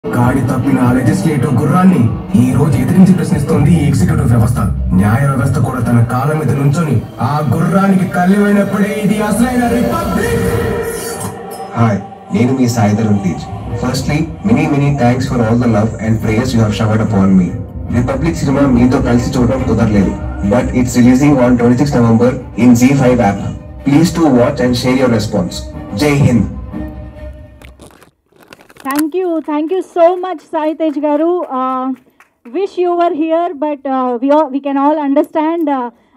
గాడి తప్పిన ఆ లెజిస్లేటివ్ గుర్రాన్ని ఈ రోజు ఎదిరించి ప్రశ్నిస్తోంది ఈ ఎగ్జిక్యూటివ్ వ్యవస్థ న్యాయ వ్యవస్థ కూడా తన కాలం మీద నుంచొని ఆ గుర్రానికి కళ్ళమైనప్పుడే ఇది అసలైన రిపబ్లిక్ హాయ్ నేను మీ Sai Dharam Tej firstly many many thanks for all the love and prayers you have showered upon me Republic cinema మీతో కలిసి చూడడం కుదరలేదు but it's releasing on twenty six November in Zee five app please to watch and share your response Jai Hind thank you thank you so much Sai Tej garu wish you were here but we can all understand